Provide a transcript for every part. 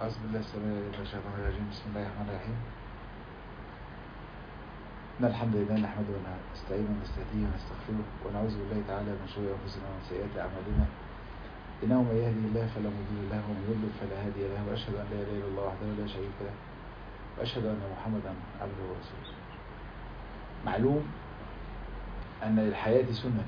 أعوذ بالله السميع العليم من الشيطان الرجيم بسم الله الرحمن الرحيم إن الحمد لله نحمده ونستعينه ونستهديه ونستغفره ونعوذ بالله تعالى من شرور أنفسنا ومن سيئات أعمالنا إنه من يهدي الله فلا مضل له ومن يضلل فلا هادي له وأشهد أن لا إله إلا الله وحده لا شريك له وأشهد أن محمدا عبده ورسوله معلوم أن للحياة سنن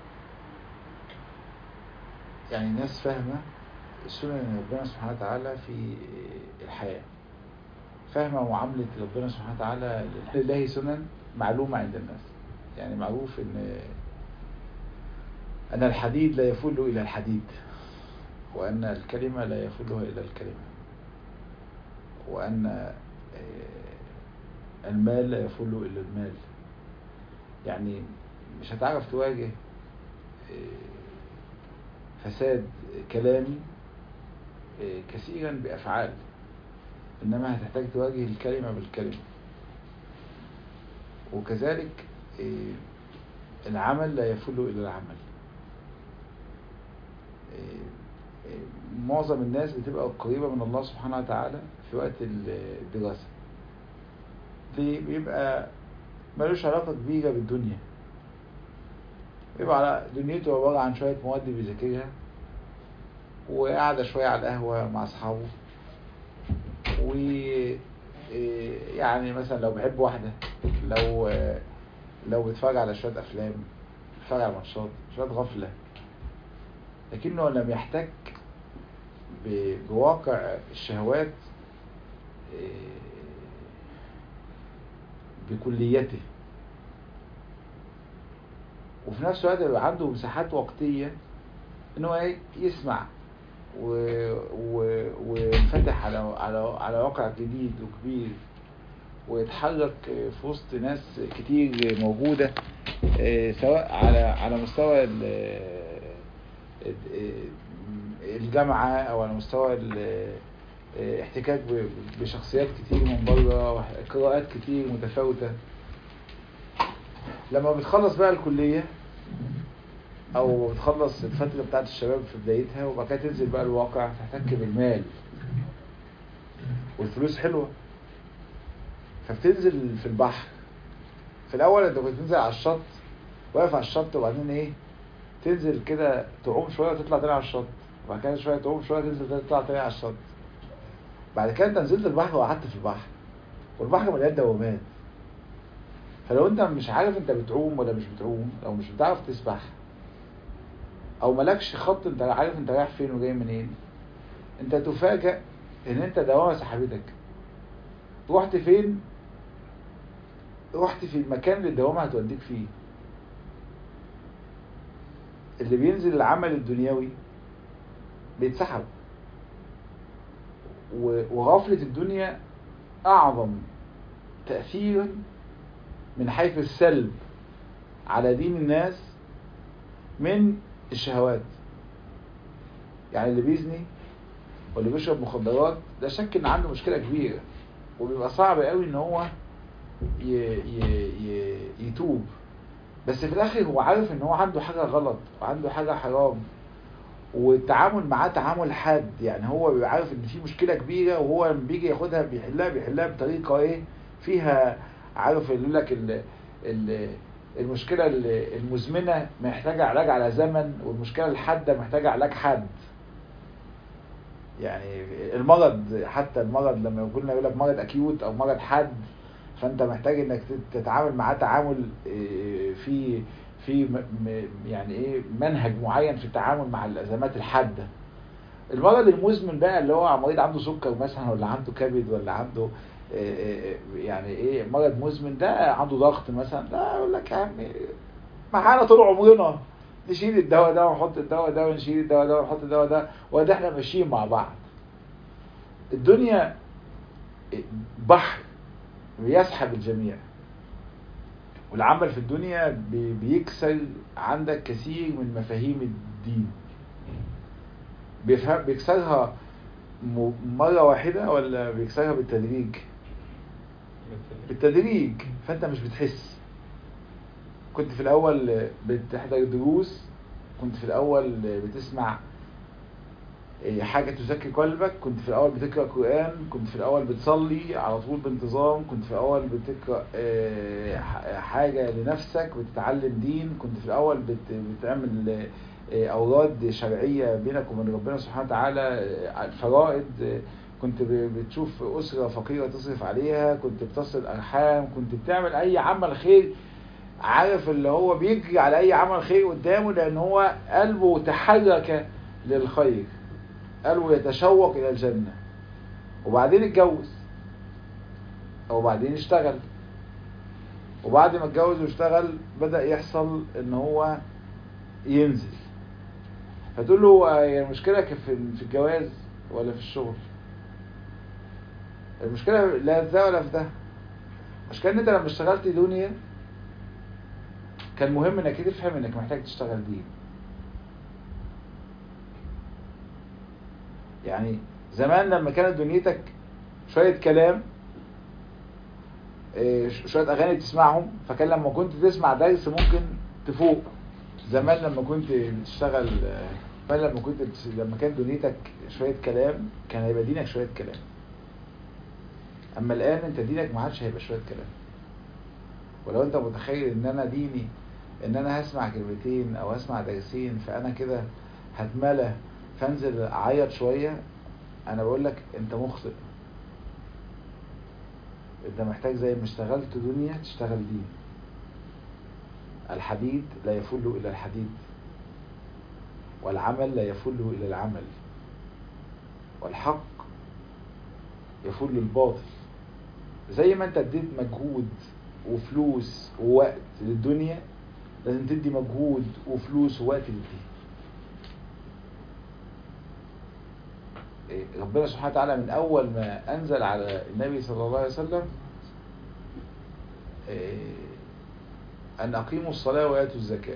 يعني الناس فاهمة سنن ربنا سبحانه وتعالى في الحياة فاهمة معاملة ربنا سبحانه وتعالى لله سنن معلومة عند الناس يعني معروف ان أن الحديد لا يفل إلى الحديد وأن الكلمة لا يفلها إلى الكلمة وأن المال لا يفل إلى المال يعني مش هتعرف تواجه فساد كلامي كثيرا بأفعال إنما هتحتاج تواجه الكلمة بالكلمة وكذلك العمل لا يفل إلى العمل معظم الناس بتبقى قريبة من الله سبحانه وتعالى في وقت الدراسة بيبقى ملوش علاقة كبيرة بالدنيا بيبقى على دنيته عبارة عن شوية مواد بيذاكرها وقاعدة شوية على القهوة مع أصحابه و يعني مثلا لو بيحب واحدة لو لو بيتفرج على شوية أفلام بيتفرج على ماتشات شوية غفلة لكنه لم يحتك بواقع الشهوات بكليته وفي نفس الوقت يبقى عنده مساحات وقتية ان هو يسمع وينفتح على على على واقع جديد وكبير ويتحرك في وسط ناس كتير موجودة سواء على على مستوى الجامعة او على مستوى احتكاك بشخصيات كتير من بره قراءات كتير متفاوتة لما بتخلص بقى الكلية او بتخلص الفترة بتاعت الشباب في بدايتها وبعد كده تنزل بقى الواقع تحتك بالمال والفلوس حلوة فبتنزل في البحر في الاول انت كنت تنزل على الشط واقف على الشط وبعدين ايه تنزل كده تعوم شوية وتطلع تاني على الشط وبعد كده شوية تعوم شوية تنزل تطلع تاني على الشط بعد كده انت نزلت البحر وقعدت في البحر والبحر مليان دوامات فلو انت مش عارف انت بتعوم ولا مش بتعوم لو مش بتعرف تسبح او مالكش خط انت عارف انت رايح فين وجاي منين انت تفاجأ ان انت دوامة سحبتك رحت فين رحت في المكان اللي الدوامة هتوديك فيه اللي بينزل العمل الدنيوي بيتسحب وغفلة الدنيا اعظم تأثيرا من حيث السلب على دين الناس من الشهوات يعني اللي بيزني واللي بيشرب مخدرات ده شك ان عنده مشكلة كبيرة وبيبقى صعب قوي ان هو ي... ي... ي... يتوب بس في الاخر هو عارف ان هو عنده حاجة غلط وعنده حاجة حرام والتعامل معاه تعامل حاد يعني هو بيبقى عارف ان في مشكلة كبيرة وهو لما بيجي ياخدها بيحلها بيحلها بطريقة ايه فيها عارف يقول لك ال... ال... المشكلة المزمنة محتاجة علاج على زمن والمشكلة الحادة محتاجة علاج حاد يعني المرض حتى المرض لما يقولنا يقول لك مرض اكيوت او مرض حاد فانت محتاج انك تتعامل معاه تعامل في في يعني ايه منهج معين في التعامل مع الازمات الحاده المرض المزمن بقى اللي هو مريض عنده سكر مثلا ولا عنده كبد ولا عنده يعني ايه مرض مزمن ده عنده ضغط مثلا ده يقول لك يا عم معانا طول عمرنا نشيل الدواء ده ونحط الدواء ده ونشيل الدواء ده ونحط الدواء ده وده احنا ماشيين مع بعض الدنيا بحر بيسحب الجميع والعمل في الدنيا بيكسر عندك كثير من مفاهيم الدين بيفهم بيكسرها مرة واحدة ولا بيكسرها بالتدريج بالتدريج فانت مش بتحس كنت في الاول بتحضر دروس كنت في الاول بتسمع إيه، حاجة تزكي قلبك كنت في الأول بتقرأ قرآن كنت في الأول بتصلي على طول بانتظام كنت في الأول بتقرأ إيه، ح- حاجة لنفسك بتتعلم دين كنت في الأول بت- بتعمل إيه، أوراد شرعية بينك وبين ربنا سبحانه وتعالى إيه، الفرائض إيه، كنت ب- بتشوف أسرة فقيرة تصرف عليها كنت بتصل أرحام كنت بتعمل أي عمل خير عارف اللي هو بيجري على أي عمل خير قدامه لأن هو قلبه تحرك للخير قلبه يتشوق إلى الجنة وبعدين اتجوز وبعدين اشتغل وبعد ما اتجوز واشتغل بدأ يحصل ان هو ينزل فتقول له هي المشكلة كان في في الجواز ولا في الشغل المشكلة لا في ده ولا في ده المشكلة ان انت لما اشتغلت دنيا كان مهم انك تفهم انك محتاج تشتغل دين يعني زمان لما كانت دنيتك شوية كلام إيه، ش- شوية أغاني تسمعهم فكان لما كنت تسمع درس ممكن تفوق زمان لما كنت بتشتغل آه، زمان لما كنت بتس... لما كان دنيتك شوية كلام كان هيبقى دينك شوية كلام أما الآن أنت دينك ما عادش هيبقى شوية كلام ولو أنت متخيل إن أنا ديني إن أنا هسمع كلمتين أو هسمع درسين فأنا كده هتملى فانزل أعيط شوية أنا بقول لك أنت مخطئ انت محتاج زي ما اشتغلت دنيا تشتغل دين الحديد لا يفل الى الحديد والعمل لا يفل الى العمل والحق يفل الباطل زي ما انت اديت مجهود وفلوس ووقت للدنيا لازم تدي مجهود وفلوس ووقت للدين إيه، ربنا سبحانه وتعالى من أول ما أنزل على النبي صلى الله عليه وسلم إيه، أن أقيموا الصلاة وآتوا الزكاة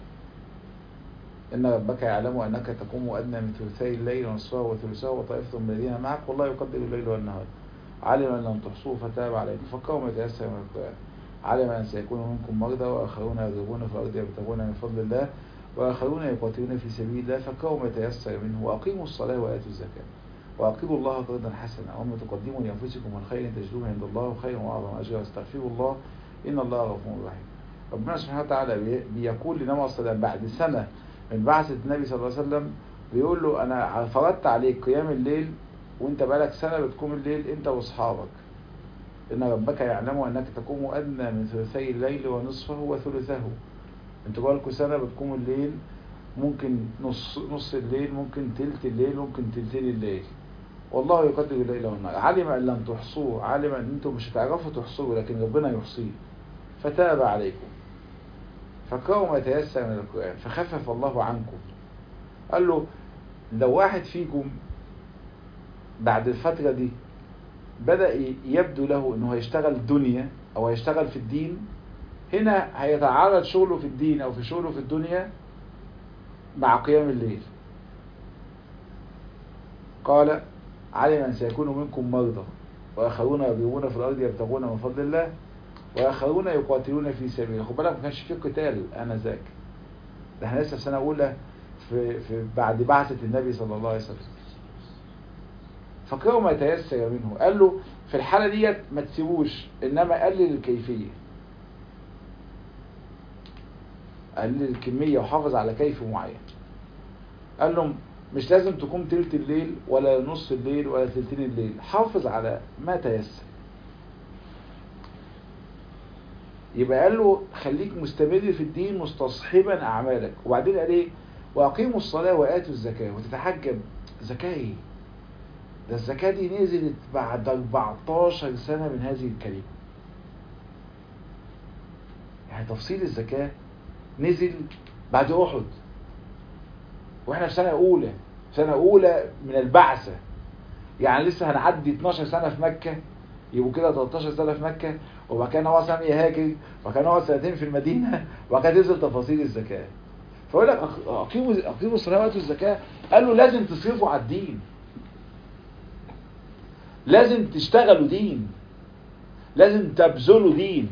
إن ربك يعلم أنك تقوم أدنى من ثلثي الليل ونصفه وثلثه وطائفة من الذين معك والله يقدر الليل والنهار علم أن لم تحصوه فتاب عليكم فقروا ما تيسر من القرآن علم أن سيكون منكم مرضى وآخرون يضربون في الأرض يبتغون من فضل الله وآخرون يقاتلون في سبيل الله فقروا ما تيسر منه وأقيموا الصلاة وآتوا الزكاة وأقرضوا الله قرضا حسنا وما تقدموا لأنفسكم من خير تجدوه عند الله خيرا وأعظم أجرا واستغفروا الله إن الله غفور رحيم ربنا سبحانه وتعالى بي- بيقول لنبي صلى الله عليه وسلم بعد سنة من بعثة النبي صلى الله عليه وسلم بيقول له أنا فرضت عليك قيام الليل وأنت بقالك سنة بتقوم الليل أنت وأصحابك إن ربك يعلم أنك تقوم أدنى من ثلثي الليل ونصفه وثلثه أنتوا بقالكوا سنة بتقوموا الليل ممكن نص نص الليل ممكن تلت الليل ممكن تلتين الليل والله يقدر الليل والنهار علم ان لم تحصوه علم ان انتم مش هتعرفوا تحصوه لكن ربنا يحصيه فتاب عليكم فقرأوا ما تيسر من القرآن فخفف الله عنكم قال له لو واحد فيكم بعد الفترة دي بدأ ي- يبدو له انه هيشتغل دنيا او هيشتغل في الدين هنا هيتعارض شغله في الدين او في شغله في الدنيا مع قيام الليل قال علم أن سيكون منكم مرضى وآخرون يضربون في الأرض يبتغون من فضل الله وآخرون يقاتلون في سبيل الله خد بالك ما كانش في قتال آنذاك ده احنا لسه في سنة أولى في, في بعد بعثة النبي صلى الله عليه وسلم فقرأوا ما يتيسر منه قال له في الحالة ديت ما تسيبوش إنما قلل الكيفية قلل الكمية وحافظ على كيف معين قال لهم مش لازم تقوم تلت الليل ولا نص الليل ولا تلتين الليل حافظ على ما تيسر يبقى قال له خليك مستمر في الدين مستصحبا اعمالك وبعدين قال ايه واقيموا الصلاه واتوا الزكاه وتتحجب زكاه ايه ده الزكاه دي نزلت بعد 14 سنه من هذه الكلمه يعني تفصيل الزكاه نزل بعد احد واحنا في سنه اولى سنه اولى من البعثه يعني لسه هنعدي 12 سنه في مكه يبقوا كده 13 سنه في مكه وبعد كده هو سامي يهاجر وبعد كده هو سنتين في المدينه وبعد كده تنزل تفاصيل الزكاه فيقول لك أق- اقيموا اقيموا الصلاه واتوا الزكاه قال له لازم تصرفوا على الدين لازم تشتغلوا دين لازم تبذلوا دين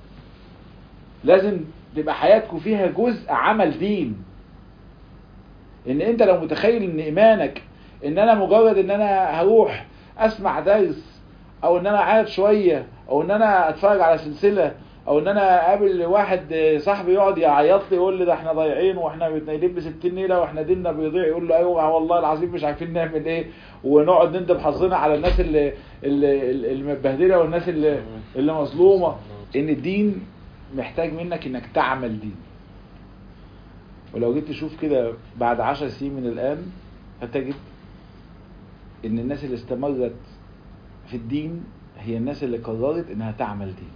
لازم تبقى حياتكم فيها جزء عمل دين ان انت لو متخيل ان ايمانك ان انا مجرد ان انا هروح اسمع درس او ان انا قاعد شويه او ان انا اتفرج على سلسله او ان انا اقابل واحد صاحبي يقعد يعيط لي يقول لي ده احنا ضايعين واحنا متنيلين ب 60 ليله واحنا ديننا بيضيع يقول له ايوه والله العظيم مش عارفين نعمل ايه ونقعد ندب حظنا على الناس اللي اللي اللي متبهدله والناس اللي اللي مظلومه ان الدين محتاج منك انك تعمل دين ولو جيت تشوف كده بعد عشر سنين من الان هتجد ان الناس اللي استمرت في الدين هي الناس اللي قررت انها تعمل دين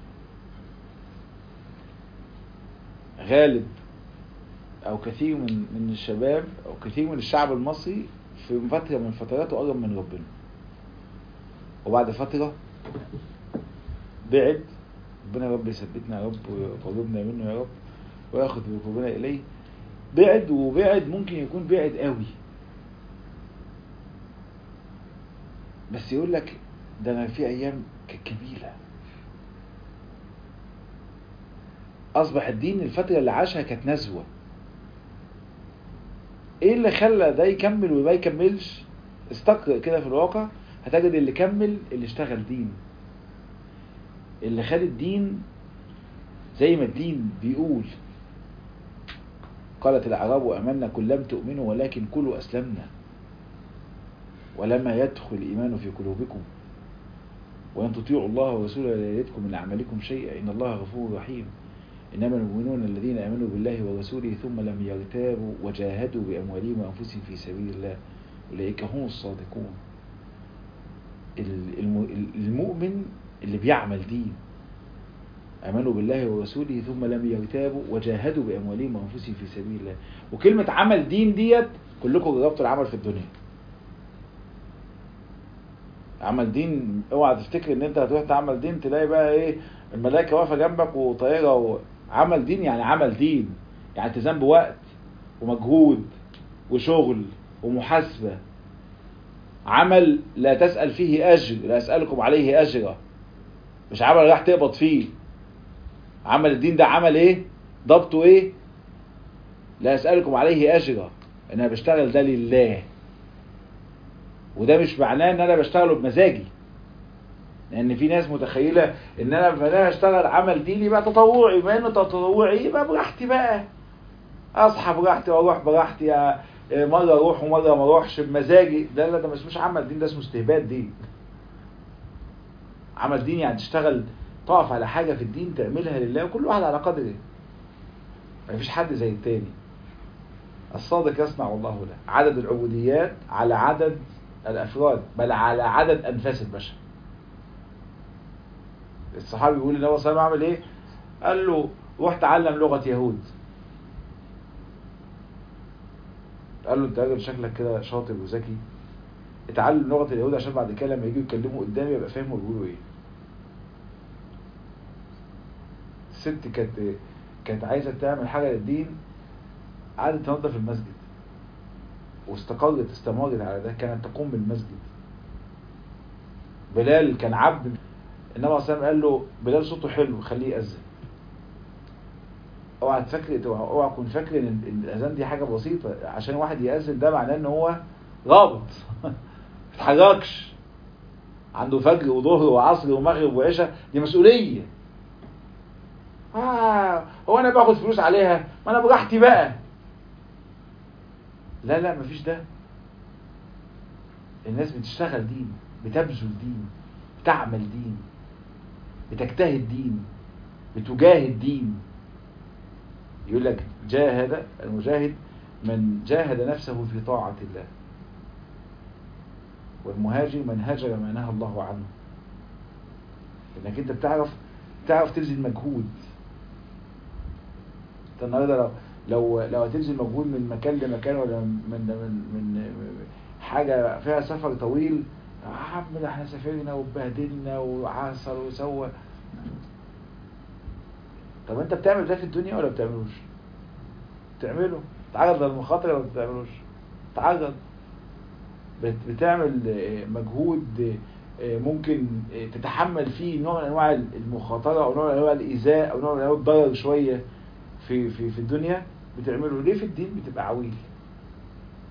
غالب او كثير من من الشباب او كثير من الشعب المصري في فتره من فتراته قرب من ربنا وبعد فتره بعد ربنا يا رب يثبتنا يا رب ويقربنا منه يا رب وياخذ بقربنا اليه بعد وبعد ممكن يكون بعد قوي بس يقول لك ده انا في ايام كانت جميله اصبح الدين الفتره اللي عاشها كانت نزوه ايه اللي خلى ده يكمل وما يكملش استقرأ كده في الواقع هتجد اللي كمل اللي اشتغل دين اللي خد الدين زي ما الدين بيقول قالت الاعراب امنا كل لم تؤمنوا ولكن كلوا اسلمنا ولما يدخل الايمان في قلوبكم وان تطيعوا الله ورسوله لا يلدكم من اعمالكم شيئا ان الله غفور رحيم إنما المؤمنون الذين آمنوا بالله ورسوله ثم لم يرتابوا وجاهدوا بأموالهم وأنفسهم في سبيل الله أولئك هم الصادقون المؤمن اللي بيعمل دين آمنوا بالله ورسوله ثم لم يرتابوا وجاهدوا بأموالهم وأنفسهم في سبيل الله وكلمة عمل دين ديت كلكم جربتوا العمل في الدنيا عمل دين اوعى تفتكر ان انت هتروح تعمل دين تلاقي بقى ايه الملائكه واقفه جنبك وطايره و... عمل دين يعني عمل دين يعني التزام بوقت ومجهود وشغل ومحاسبة عمل لا تسأل فيه أجر لا أسألكم عليه أجرا مش عمل راح تقبض فيه عمل الدين ده عمل ايه ضبطه ايه لا أسألكم عليه أجرا أنا بشتغل ده لله وده مش معناه ان انا بشتغله بمزاجي لان في ناس متخيله ان انا لما انا اشتغل عمل ديني بقى تطوعي بما انه تطوعي يبقى براحتي بقى اصحى براحتي واروح براحتي مره اروح ومره ما اروحش بمزاجي ده لا ده مش مش عمل دين ده اسمه استهبال دين عمل دين يعني تشتغل تقف على حاجه في الدين تعملها لله وكل واحد على قدره مفيش حد زي التاني الصادق يصنع الله له عدد العبوديات على عدد الافراد بل على عدد انفاس البشر الصحابي بيقول النبي صلى الله عليه وسلم عمل ايه قال له روح تعلم لغة يهود قال له انت راجل شكلك كده شاطر وذكي اتعلم لغة اليهود عشان بعد كده لما يجوا يتكلموا قدامي يبقى فاهم هو بيقولوا ايه الست كانت كانت عايزة تعمل حاجة للدين قعدت تنظف المسجد واستقرت استمرت على ده كانت تقوم بالمسجد بلال كان عبد النبي صلى الله عليه وسلم قال له بلال صوته حلو خليه يأذن اوعى تفكر اوعى تكون فاكر ان الاذان دي حاجه بسيطه عشان واحد يأذن ده معناه ان هو رابط ما بيتحركش عنده فجر وظهر وعصر ومغرب وعشاء دي مسؤوليه آه هو انا باخد فلوس عليها ما انا براحتي بقى لا لا مفيش ده الناس بتشتغل دين بتبذل دين بتعمل دين بتجتهد دين بتجاهد دين يقول لك جاهد المجاهد من جاهد نفسه في طاعة الله والمهاجر من هاجر ما نهى الله عنه انك انت بتعرف تعرف تبذل مجهود انت النهارده لو لو لو هتبذل مجهود من مكان لمكان ولا من من من حاجه فيها سفر طويل يا عم ده احنا سافرنا واتبهدلنا وعصر وسوى طب انت بتعمل ده في الدنيا ولا بتعملوش بتعمله تعرض للمخاطر ولا بتعملوش تعرض بتعمل مجهود ممكن تتحمل فيه نوع من انواع المخاطره او نوع من انواع الايذاء او نوع من انواع الضرر شويه في في في الدنيا بتعمله ليه في الدين بتبقى عويل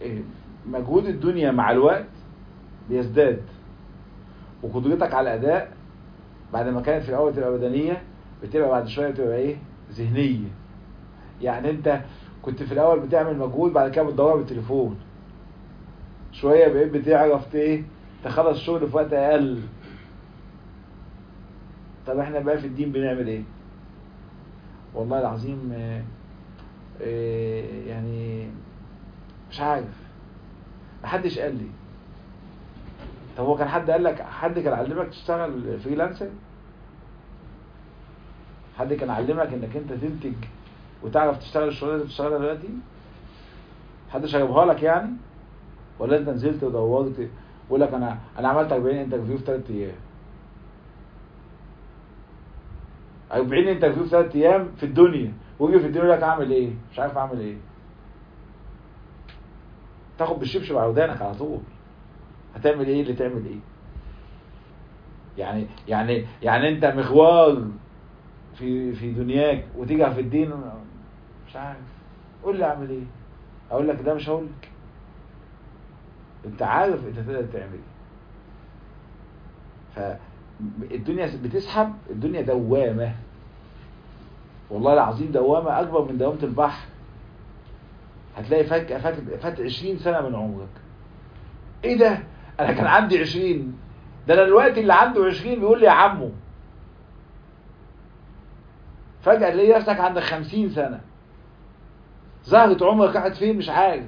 مجهود الدنيا مع الوقت بيزداد وقدرتك على الاداء بعد ما كانت في الاول تبقى بدنيه بتبقى بعد شويه بتبقى ايه ذهنيه يعني انت كنت في الاول بتعمل مجهود بعد كده بتدور بالتليفون شويه بقيت بتعرف ايه تخلص شغل في وقت اقل طب احنا بقى في الدين بنعمل ايه والله العظيم اه اه يعني مش عارف محدش قال لي طب هو كان حد قال لك حد كان علمك تشتغل فريلانسر حد كان علمك انك انت تنتج وتعرف تشتغل الشغلانه اللي بتشتغلها دلوقتي حد شربها لك يعني ولا انت نزلت ودورت بقول لك انا انا عملت 40 انترفيو في 3 ايام 40 انترفيو في 3 ايام في الدنيا واجي في الدنيا لك اعمل ايه مش عارف اعمل ايه تاخد بالشبشب على ودانك على طول هتعمل ايه اللي تعمل ايه يعني يعني يعني انت مغوار في في دنياك وتيجي في الدين مش عارف قول لي اعمل ايه اقول لك ده مش هقول لك انت عارف انت تقدر تعمل ايه فالدنيا بتسحب الدنيا دوامة والله العظيم دوامة اكبر من دوامة البحر هتلاقي فجأة فات فات 20 سنة من عمرك ايه ده انا كان عندي 20 ده انا دلوقتي اللي عنده 20 بيقول لي يا عمو فجأة تلاقي نفسك عندك 50 سنة زهرة عمرك قاعد فين مش عارف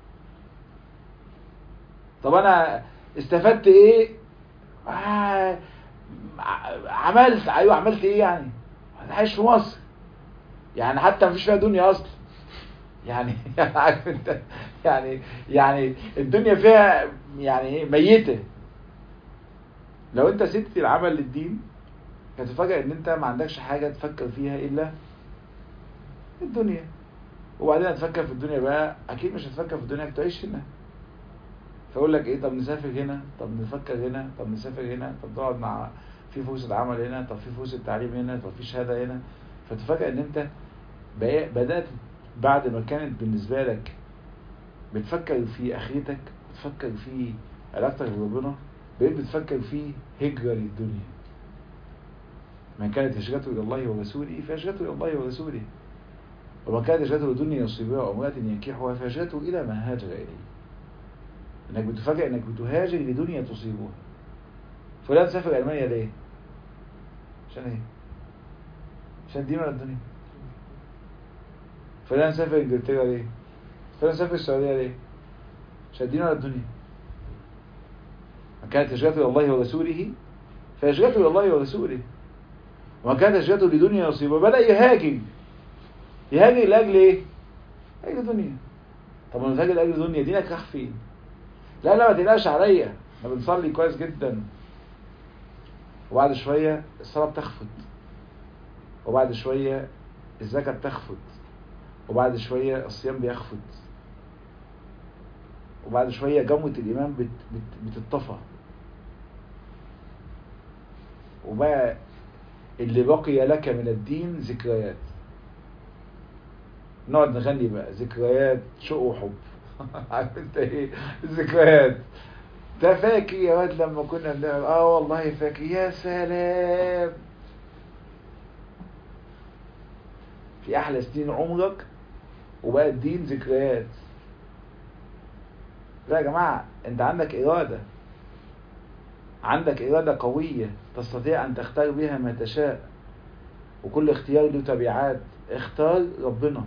طب انا استفدت ايه آه عملت ايوه عملت ايه يعني انا عايش في مصر يعني حتى مفيش فيها دنيا اصلا يعني عارف انت يعني يعني الدنيا فيها يعني ايه ميته لو انت سبت العمل للدين هتفاجئ ان انت ما عندكش حاجه تفكر فيها الا الدنيا وبعدين هتفكر في الدنيا بقى اكيد مش هتفكر في الدنيا بتعيش هنا فاقول لك ايه طب نسافر هنا طب نفكر هنا طب نسافر هنا طب نقعد مع في فرصه عمل هنا طب في فرصه تعليم هنا طب في شهاده هنا فتفاجئ ان انت بدات بعد ما كانت بالنسبه لك بتفكر في اخرتك بتفكر في علاقتك بربنا بقيت بتفكر في هجره للدنيا من كانت هجرته الى الله ورسوله فهجرته الى الله ورسوله ومن كانت هجرته لدنيا يصيبها او امراه ينكحها فهجرته الى ما هاجر اليه انك بتفاجئ انك بتهاجر لدنيا تصيبها فلان سافر المانيا ليه عشان ايه عشان الدين ولا الدنيا فلان سافر انجلترا ليه فلان سافر السعوديه ليه عشان الدين ولا الدنيا من كانت هجرته الى الله ورسوله فهجرته الى الله ورسوله ومن كانت هجرته لدنيا يصيبها بدا يهاجر يهاجر لاجل ايه لاجل دنيا طب ما تهاجر لاجل دنيا دينك راح فين لا لا ما تقلقش عليا احنا بنصلي كويس جدا وبعد شوية الصلاة بتخفت وبعد شوية الزكاة بتخفت وبعد شوية الصيام بيخفت وبعد شوية جموة الإيمان بت بت بتطفى وبقى اللي بقي لك من الدين ذكريات نقعد نغني بقى ذكريات شوق وحب عارف انت ايه الذكريات ده فاكر يا واد لما كنا بنعمل اه والله فاكر يا سلام في احلى سنين عمرك وبقى الدين ذكريات لا يا جماعة انت عندك ارادة عندك ارادة قوية تستطيع ان تختار بها ما تشاء وكل اختيار له تبعات اختار ربنا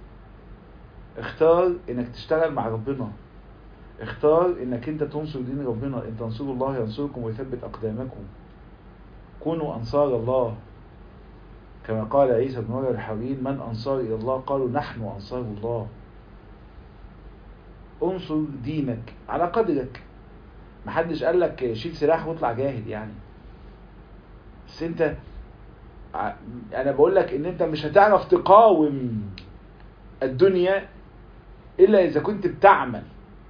اختار انك تشتغل مع ربنا اختار انك انت تنصر دين ربنا ان تنصروا الله ينصركم ويثبت اقدامكم كونوا انصار الله كما قال عيسى بن مريم الحواريين من انصار الى الله قالوا نحن انصار الله انصر دينك على قدرك محدش قال لك شيل سلاح واطلع جاهد يعني بس انت انا بقول لك ان انت مش هتعرف تقاوم الدنيا الا اذا كنت بتعمل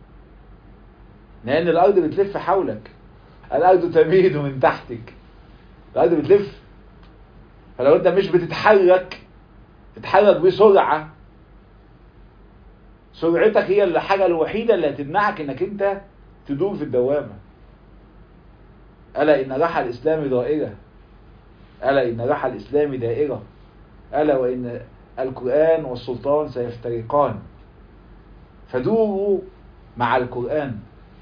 لان الارض بتلف حولك الارض تميد من تحتك الارض بتلف فلو انت مش بتتحرك تتحرك بسرعة سرعتك هي الحاجة الوحيدة اللي هتمنعك انك انت تدور في الدوامة ألا إن راحة الإسلام دائرة ألا إن راحة الإسلام دائرة ألا وإن القرآن والسلطان سيفترقان فدوروا مع القرآن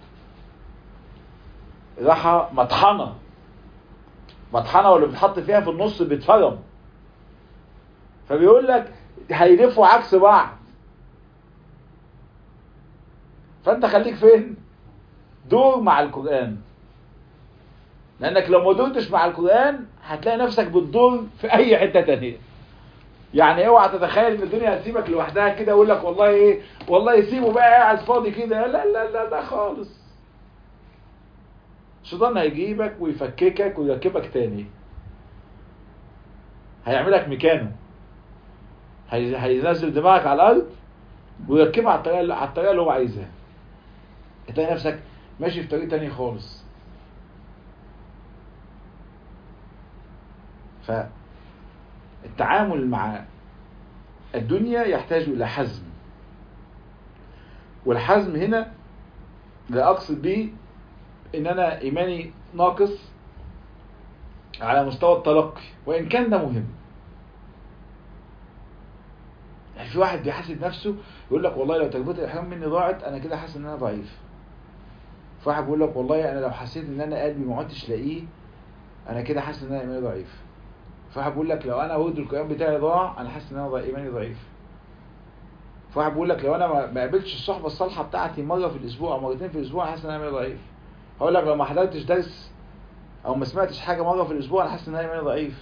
راحة مطحنة مطحنة واللي بتحط فيها في النص بيتفرم فبيقول لك هيلفوا عكس بعض فانت خليك فين دور مع القرآن لانك لو ما دورتش مع القرآن هتلاقي نفسك بتدور في اي حتة تانية يعني اوعى تتخيل ان الدنيا هتسيبك لوحدها كده يقول لك والله ايه والله يسيبه بقى قاعد فاضي كده لا لا لا لا خالص الشيطان هيجيبك ويفككك ويركبك تاني هيعملك مكانه هينزل دماغك على الارض ويركبها على الطريقه على الطريقه اللي هو عايزها هتلاقي نفسك ماشي في طريق تاني خالص فالتعامل مع الدنيا يحتاج الى حزم والحزم هنا لا اقصد به ان انا ايماني ناقص على مستوى التلقي وان كان ده مهم يعني في واحد بيحاسب نفسه يقول لك والله لو تجربه الاحرام مني ضاعت انا كده حاسس ان انا ضعيف في واحد بيقول لك والله انا لو حسيت ان انا قلبي ما عدتش لاقيه انا كده حاسس ان انا ايماني ضعيف في واحد بيقول لك لو انا ورد القيام بتاعي ضاع انا حاسس ان انا ايماني ضعيف في واحد بيقول لك لو انا ما قابلتش الصحبه الصالحه بتاعتي مره في الاسبوع او مرتين في الاسبوع انا حاسس ان انا ايماني ضعيف هقول لك لو ما حضرتش درس او ما سمعتش حاجه مره في الاسبوع انا حاسس ان انا ايماني ضعيف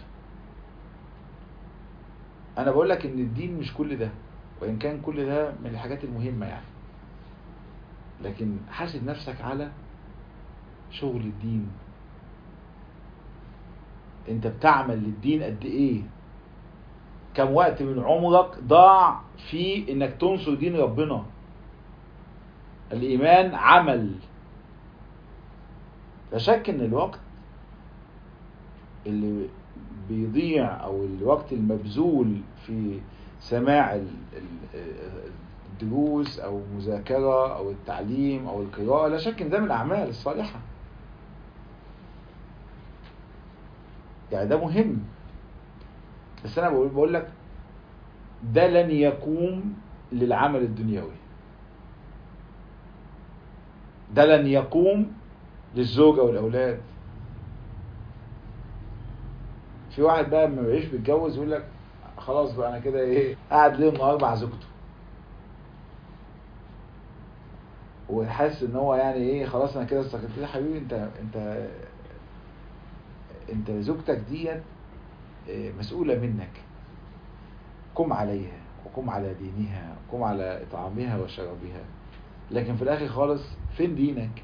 انا بقول لك ان الدين مش كل ده وان كان كل ده من الحاجات المهمه يعني لكن حاسب نفسك على شغل الدين انت بتعمل للدين قد ايه كم وقت من عمرك ضاع في انك تنصر دين ربنا الايمان عمل لا شك ان الوقت اللي بيضيع او الوقت المبذول في سماع الدروس او المذاكرة او التعليم او القراءة لا شك ان ده من الاعمال الصالحة يعني ده مهم بس انا بقول, بقول لك ده لن يقوم للعمل الدنيوي ده لن يقوم للزوجة والأولاد في واحد بقى لما بيعيش بيتجوز يقول لك خلاص بقى انا كده ايه قاعد ليل نهار مع زوجته وحاسس ان هو يعني ايه خلاص انا كده استقلت يا حبيبي انت انت انت زوجتك ديت مسؤولة منك قم عليها وقم على دينها وقم على اطعامها وشرابها لكن في الاخر خالص فين دينك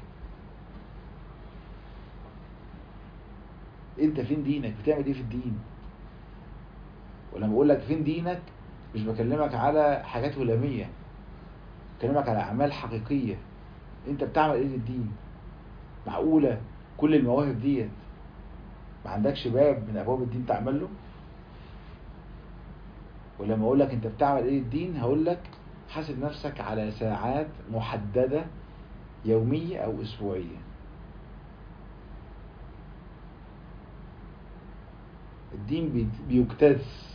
انت فين دينك بتعمل ايه في الدين ولما بقول لك فين دينك مش بكلمك على حاجات هلامية بكلمك على اعمال حقيقية انت بتعمل ايه للدين معقولة كل المواهب ديت ما عندكش باب من ابواب الدين تعمل له ولما اقول لك انت بتعمل ايه للدين هقول لك حاسب نفسك على ساعات محددة يومية او اسبوعية الدين بيجتاز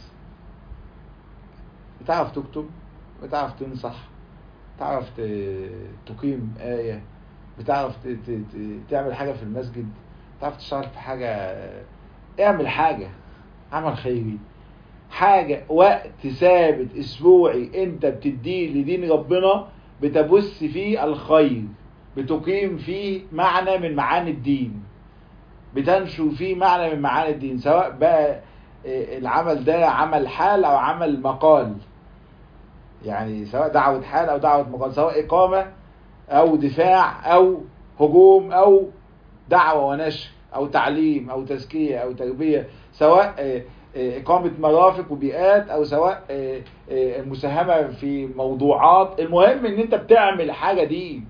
بتعرف تكتب بتعرف تنصح بتعرف تقيم آية بتعرف تعمل حاجة في المسجد بتعرف تشتغل في حاجة اعمل حاجة عمل خيري حاجة وقت ثابت اسبوعي انت بتديه لدين ربنا بتبث فيه الخير بتقيم فيه معنى من معاني الدين بتنشو فيه معنى من معاني الدين سواء بقى العمل ده عمل حال او عمل مقال يعني سواء دعوة حال او دعوة مقال سواء اقامة او دفاع او هجوم او دعوة ونشر او تعليم او تزكية او تربية سواء اقامة مرافق وبيئات او سواء المساهمة في موضوعات المهم ان انت بتعمل حاجة دي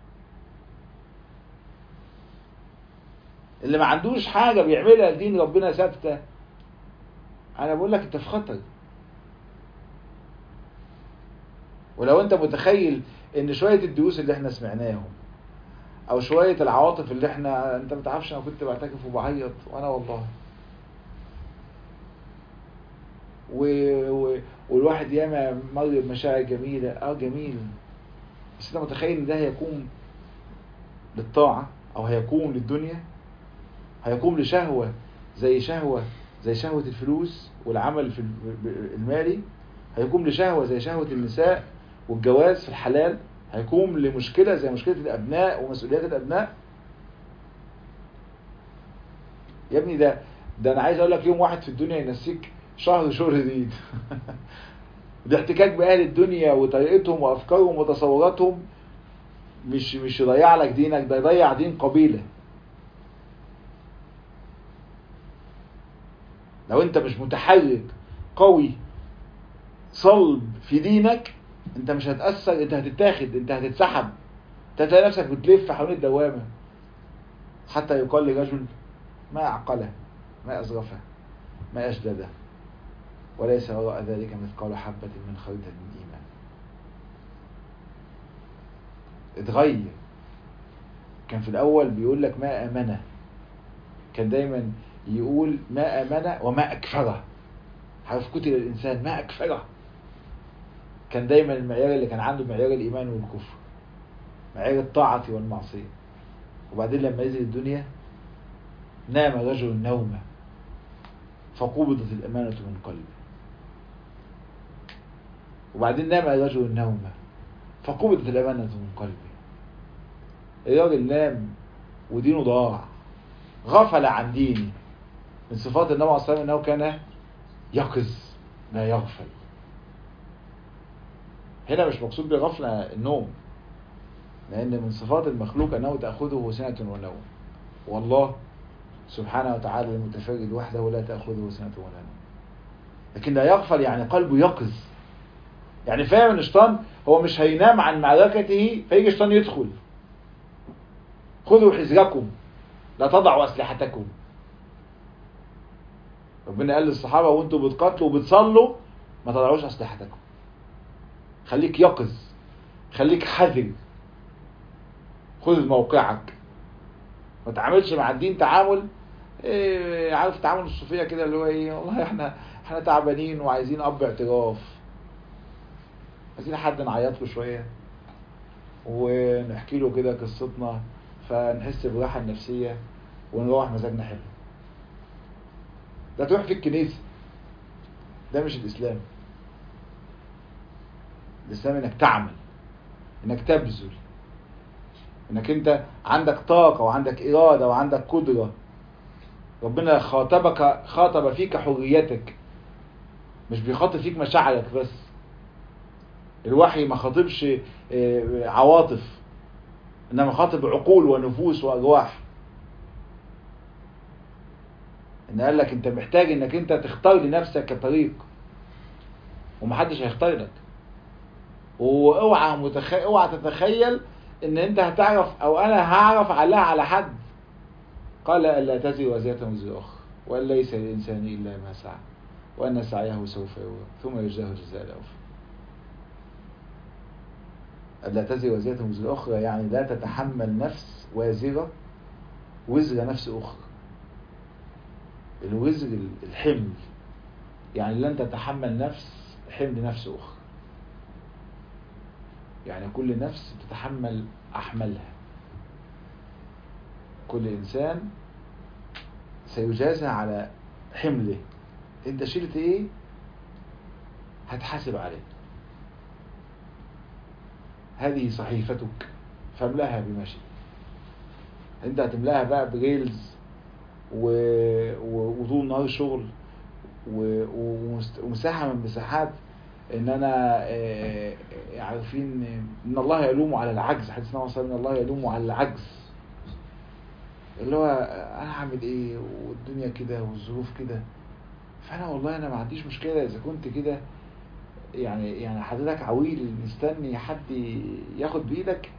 اللي ما عندوش حاجة بيعملها لدين ربنا ثابتة انا بقول لك انت في خطر ولو انت متخيل ان شوية الدروس اللي احنا سمعناهم او شوية العواطف اللي احنا انت ما تعرفش انا كنت بعتكف وبعيط وانا والله و... و... والواحد ياما مر بمشاعر جميلة اه جميل بس انت متخيل ان ده هيكون للطاعة او هيكون للدنيا هيقوم لشهوة زي شهوة زي شهوة الفلوس والعمل في المالي هيقوم لشهوة زي شهوة النساء والجواز في الحلال هيقوم لمشكلة زي مشكلة الأبناء ومسؤوليات الأبناء يا ابني ده ده أنا عايز أقول لك يوم واحد في الدنيا ينسيك شهر شهر جديد ده احتكاك بأهل الدنيا وطريقتهم وأفكارهم وتصوراتهم مش مش يضيع لك دينك ده يضيع دين قبيلة لو انت مش متحرك قوي صلب في دينك انت مش هتأثر انت هتتاخد انت هتتسحب انت هتلاقي نفسك بتلف حوالين الدوامة حتى يقال لرجل ما أعقله ما أزرفه ما أشدده وليس وراء ذلك مثقال حبة من خردل من إيمان اتغير كان في الأول بيقول لك ما آمنه كان دايما يقول ما آمن وما أكفره عارف قتل الإنسان ما أكفره كان دايما المعيار اللي كان عنده معيار الإيمان والكفر معيار الطاعة والمعصية وبعدين لما نزل الدنيا نام رجل نومه فقبضت الأمانة من قلبه وبعدين نام رجل نومه فقبضت الأمانة من قلبه الراجل نام ودينه ضاع غفل عن دينه من صفات النبي عليه الصلاة والسلام أنه كان يقظ لا يغفل هنا مش مقصود بغفلة النوم لأن من صفات المخلوق أنه تأخذه سنة ونوم والله سبحانه وتعالى المتفرد وحده لا تأخذه سنة ولا نوم لكن لا يغفل يعني قلبه يقظ يعني فاهم ان الشيطان هو مش هينام عن معركته فيجي الشيطان يدخل خذوا حذركم لا تضعوا أسلحتكم ربنا قال للصحابة وانتوا بتقاتلوا وبتصلوا ما تضعوش أسلحتكم خليك يقظ خليك حذر خذ موقعك ما تعاملش مع الدين تعامل إيه عارف تعامل الصوفيه كده اللي هو ايه والله احنا احنا تعبانين وعايزين اب اعتراف عايزين حد نعيط له شويه ونحكي له كده قصتنا فنحس براحه النفسيه ونروح مزاجنا حلو ده تروح في الكنيسه ده مش الاسلام الاسلام انك تعمل انك تبذل انك انت عندك طاقة وعندك ارادة وعندك قدرة ربنا خاطبك خاطب فيك حريتك مش بيخاطب فيك مشاعرك بس الوحي ما خاطبش عواطف انما خاطب عقول ونفوس وارواح ان قال لك انت محتاج انك انت تختار لنفسك طريق ومحدش هيختار لك واوعى متخ... اوعى تتخيل ان انت هتعرف او انا هعرف عليها على حد قال الا تزر وزيرة وزر اخرى وان ليس للانسان الا ما سعى وان سعيه سوف يرى ثم يجزاه الجزاء الاوفى الا تزر وزيرة وزر اخرى يعني لا تتحمل نفس وازرة وزر نفس اخرى الوزر الحمل يعني لن تتحمل نفس حمل نفس اخرى يعني كل نفس تتحمل أحملها كل إنسان سيجازى على حمله انت شلت ايه هتحاسب عليه هذه صحيفتك فاملاها بما شئت انت هتملاها بقى بريلز و... و... وطول النهار شغل و... ومساحة من مساحات ان انا عارفين ان الله يلوم على العجز حديث النبي صلى الله عليه وسلم الله يلوم على العجز اللي هو انا هعمل ايه والدنيا كده والظروف كده فانا والله انا ما عنديش مشكله اذا كنت كده يعني يعني حضرتك عويل مستني حد ياخد بايدك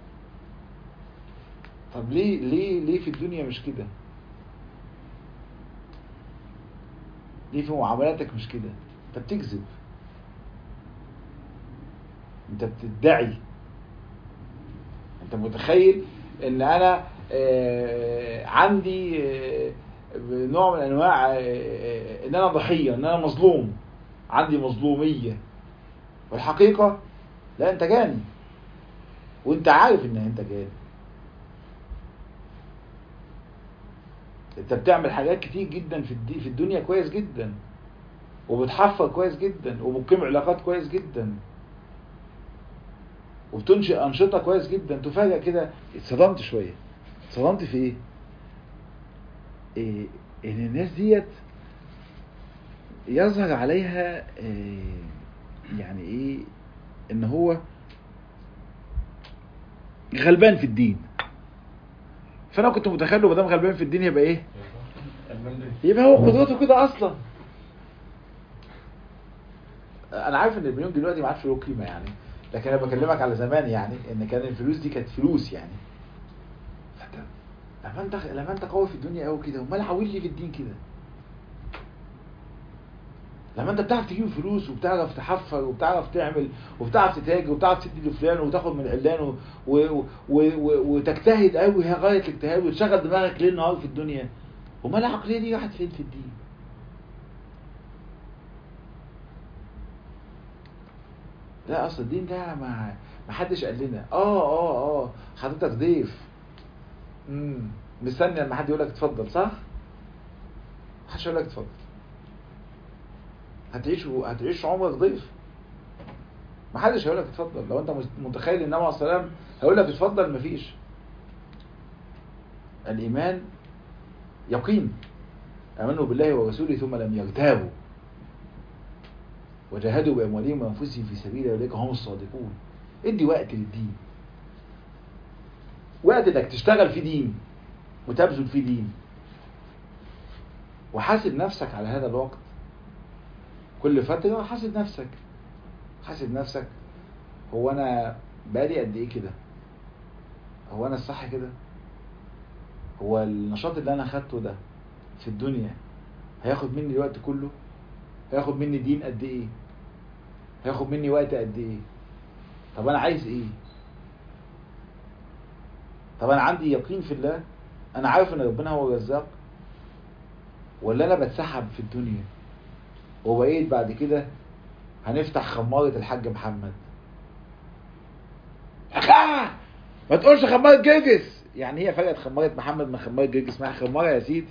طب ليه ليه ليه في الدنيا مش كده ليه في معاملاتك مش كده انت بتكذب انت بتدعي انت متخيل ان انا آه، عندي آه، نوع من انواع آه، ان انا ضحيه ان انا مظلوم عندي مظلوميه والحقيقه لا انت جاني وانت عارف ان انت جاني انت بتعمل حاجات كتير جدا في الدي في الدنيا كويس جدا وبتحفر كويس جدا وبتقيم علاقات كويس جدا وبتنشئ انشطه كويس جدا تفاجئ كده اتصدمت شويه اتصدمت في ايه؟ إيه ان الناس ديت يظهر عليها إيه يعني ايه ان هو غلبان في الدين فانا كنت متخيل ما دام غلبان في الدين يبقى ايه يبقى هو قدرته كده اصلا انا عارف ان المليون دلوقتي ما عادش له قيمه يعني لكن انا بكلمك على زمان يعني ان كان الفلوس دي كانت فلوس يعني فانت لما انت لما انت قوي في الدنيا قوي كده امال عاوز لي في الدين كده لما انت بتعرف تجيب فلوس وبتعرف تحفر وبتعرف تعمل وبتعرف تتاجر وبتعرف تدي لفلان وتاخد من علان و... و... و... و... وتجتهد قوي هي غايه الاجتهاد وتشغل دماغك ليل نهار في الدنيا امال العقليه دي راحت فين في الدين؟ لا اصل الدين ده ما ما حدش قال لنا اه اه اه حضرتك ضيف امم مستني لما حد يقول لك اتفضل صح؟ محدش يقول لك اتفضل هتعيش هتعيش عمرك ضيف محدش هيقول لك اتفضل لو انت متخيل النبي عليه الصلاه والسلام هيقول لك اتفضل مفيش الايمان يقين امنوا بالله ورسوله ثم لم يرتابوا وجاهدوا باموالهم وانفسهم في سبيل الله اولئك هم الصادقون ادي وقت للدين وقت انك تشتغل في دين وتبذل في دين وحاسب نفسك على هذا الوقت كل فترة حاسب نفسك حاسب نفسك هو انا بقالي قد ايه كده هو انا الصح كده هو النشاط اللي انا خدته ده في الدنيا هياخد مني الوقت كله هياخد مني دين قد ايه هياخد مني وقت قد ايه طب انا عايز ايه طب انا عندي يقين في الله انا عارف ان ربنا هو الرزاق ولا انا بتسحب في الدنيا وبقيت بعد كده هنفتح خمارة الحاج محمد أخا ما تقولش خمارة جرجس يعني هي فرقت خمارة محمد من خمارة جرجس اسمها خمارة يا سيدي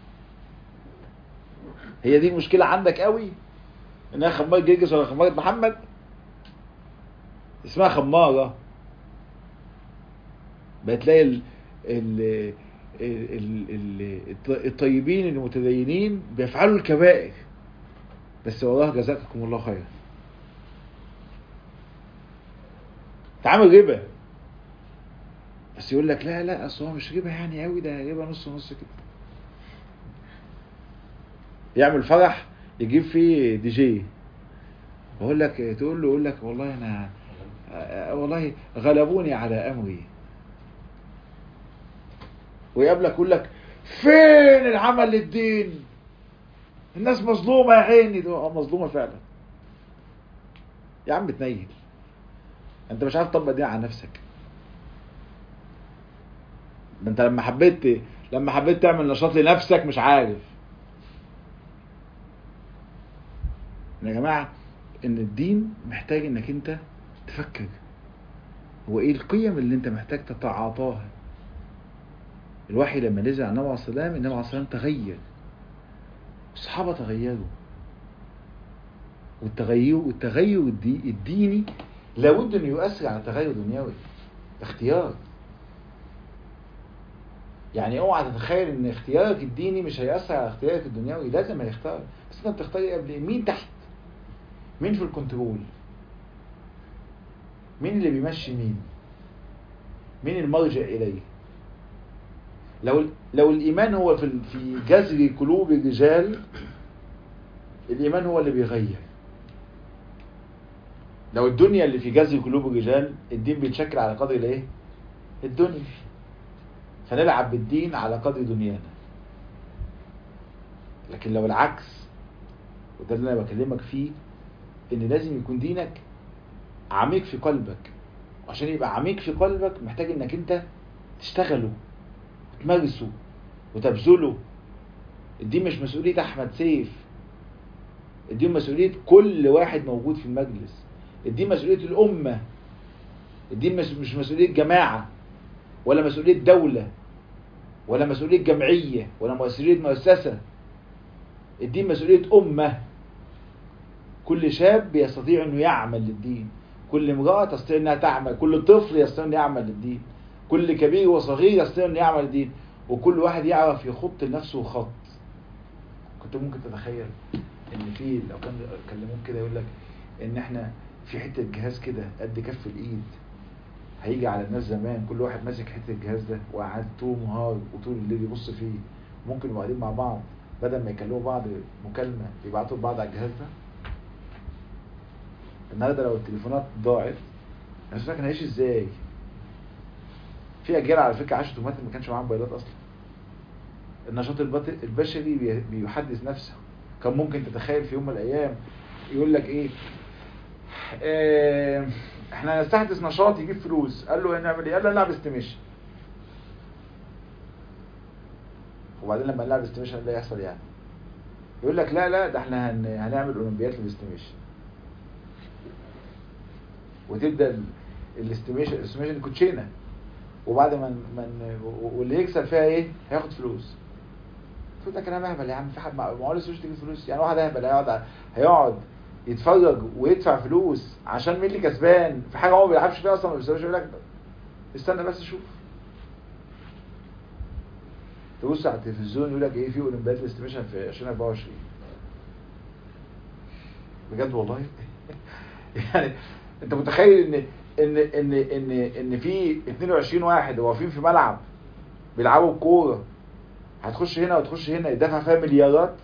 هي دي المشكلة عندك قوي انها خمارة جرجس ولا خمارة محمد اسمها خمارة بتلاقي ال ال ال ال الطيبين المتدينين بيفعلوا الكبائر بس والله جزاكم الله خيرا تعامل ربا بس يقول لك لا لا اصل هو مش ربا يعني قوي ده ربا نص نص كده يعمل فرح يجيب فيه دي جي بقول لك تقول له يقول لك والله انا والله غلبوني على امري ويقابلك يقول لك فين العمل للدين الناس مظلومة يا عيني ده مظلومة فعلا يا عم بتنيل انت مش عارف تطبق دي على نفسك ده انت لما حبيت لما حبيت تعمل نشاط لنفسك مش عارف يا جماعة ان الدين محتاج انك انت تفكر هو ايه القيم اللي انت محتاج تتعاطاها الوحي لما نزل على النبي عليه الصلاه والسلام النبي عليه الصلاه والسلام تغير الصحابة تغيروا والتغير والتغير الديني لابد انه يؤثر على تغير دنيوي اختيار يعني اوعى تتخيل ان اختيارك الديني مش هيأثر على اختيارك الدنيوي لازم هيختار بس انت بتختار ايه قبل ايه مين تحت مين في الكنترول مين اللي بيمشي مين مين المرجع اليه لو لو الايمان هو في في جذر قلوب الرجال الايمان هو اللي بيغير لو الدنيا اللي في جذر قلوب الرجال الدين بيتشكل على قدر الايه الدنيا فنلعب بالدين على قدر دنيانا لكن لو العكس وده اللي انا بكلمك فيه ان لازم يكون دينك عميق في قلبك وعشان يبقى عميق في قلبك محتاج انك انت تشتغله وتمارسه وتبذله الدين مش مسؤولية احمد سيف الدين مسؤولية كل واحد موجود في المجلس الدين مسؤولية الامة الدين مش مسؤولية جماعة ولا مسؤولية دولة ولا مسؤولية جمعية ولا مسؤولية مؤسسة الدين مسؤولية أمة كل شاب يستطيع أنه يعمل للدين كل امرأة تستطيع أنها تعمل كل طفل يستطيع أنه يعمل للدين كل كبير وصغير يستطيع أنه يعمل للدين وكل واحد يعرف يخط لنفسه خط كنت ممكن تتخيل ان في لو كان كلموك كده يقول لك ان احنا في حته جهاز كده قد كف الايد هيجي على الناس زمان كل واحد ماسك حته الجهاز ده وقعد طول النهار وطول الليل يبص فيه ممكن يبقوا قاعدين مع بعض بدل ما يكلموا بعض مكالمه يبعتوا لبعض على الجهاز ده النهارده لو التليفونات ضاعت الناس كان هيعيش ازاي في اجيال على فكره عاشت وماتت ما كانش معاها موبايلات اصلا النشاط البشري بيحدث نفسه كان ممكن تتخيل في يوم من الايام يقول لك ايه اه احنا هنستحدث نشاط يجيب فلوس قال له هنعمل ايه قال له نلعب استيميشن وبعدين لما نلعب استيميشن اللي يحصل يعني يقول لك لا لا ده احنا هن... هنعمل اولمبياد للاستيميشن وتبدا الاستيميشن الاستيميشن كوتشينه وبعد ما من واللي يكسب فيها ايه هياخد فلوس تقول ده كلام اهبل يا عم في حد ما هو لسه تجيب فلوس يعني واحد اهبل هيقعد هيقعد يتفرج ويدفع فلوس عشان مين اللي كسبان في حاجه هو ما بيلعبش فيها اصلا ما بيسويش يقول لك استنى بس شوف تبص على التلفزيون يقول لك ايه في اولمبياد الاستيميشن في 2024 بجد والله يعني انت متخيل ان ان ان ان ان في 22 واحد واقفين في ملعب بيلعبوا الكوره هتخش هنا وتخش هنا يدفع فيها مليارات